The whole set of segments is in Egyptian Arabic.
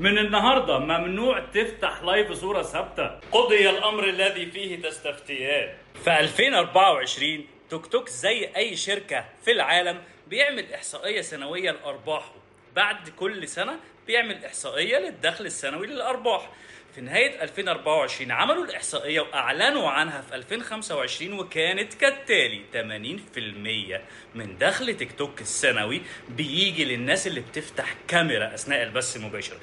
من النهارده ممنوع تفتح لايف صوره ثابته قضي الامر الذي فيه تستفتيان في 2024 توك توك زي اي شركه في العالم بيعمل احصائيه سنويه لارباحه بعد كل سنه بيعمل احصائيه للدخل السنوي للارباح في نهاية 2024 عملوا الإحصائية وأعلنوا عنها في 2025 وكانت كالتالي 80% من دخل تيك توك السنوي بيجي للناس اللي بتفتح كاميرا أثناء البث المباشر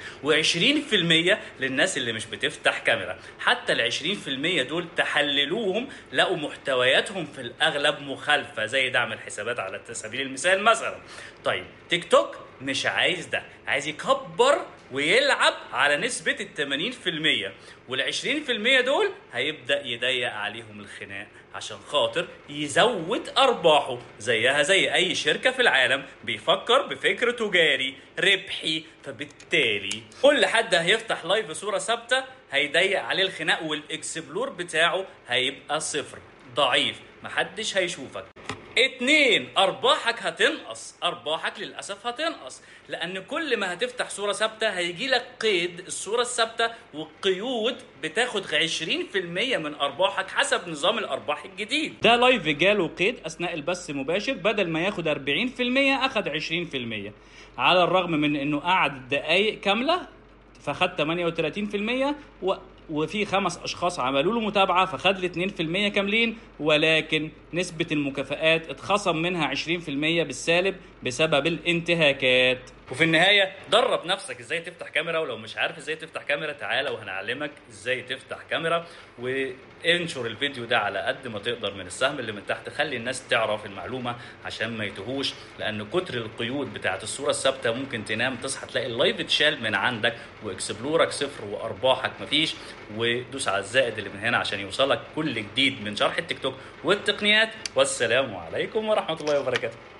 و20% للناس اللي مش بتفتح كاميرا حتى ال 20% دول تحللوهم لقوا محتوياتهم في الأغلب مخالفة زي دعم الحسابات على سبيل المثال مثلا طيب تيك توك مش عايز ده عايز يكبر ويلعب على نسبة ال 80% وال 20% دول هيبدأ يضيق عليهم الخناق عشان خاطر يزود أرباحه زيها زي أي شركة في العالم بيفكر بفكر تجاري ربحي فبالتالي كل حد هيفتح لايف بصورة ثابتة هيضيق عليه الخناق والإكسبلور بتاعه هيبقى صفر ضعيف محدش هيشوفك اتنين ارباحك هتنقص ارباحك للاسف هتنقص لان كل ما هتفتح صوره ثابته هيجي لك قيد الصوره الثابته والقيود بتاخد 20% من ارباحك حسب نظام الارباح الجديد ده لايف جاله قيد اثناء البث المباشر بدل ما ياخد 40% اخد 20% على الرغم من انه قعد دقائق كامله فخد 38% و وفي خمس اشخاص عملوا له متابعه فخد ال 2% كاملين ولكن نسبه المكافآت اتخصم منها 20% بالسالب بسبب الانتهاكات وفي النهايه درب نفسك ازاي تفتح كاميرا ولو مش عارف ازاي تفتح كاميرا تعالى وهنعلمك ازاي تفتح كاميرا وانشر الفيديو ده على قد ما تقدر من السهم اللي من تحت خلي الناس تعرف المعلومه عشان ما يتوهوش لان كتر القيود بتاعت الصوره الثابته ممكن تنام تصحى تلاقي اللايف اتشال من عندك واكسبلورك صفر وارباحك مفيش ودوس على الزائد اللي من هنا عشان يوصلك كل جديد من شرح التيك توك والتقنيات والسلام عليكم ورحمه الله وبركاته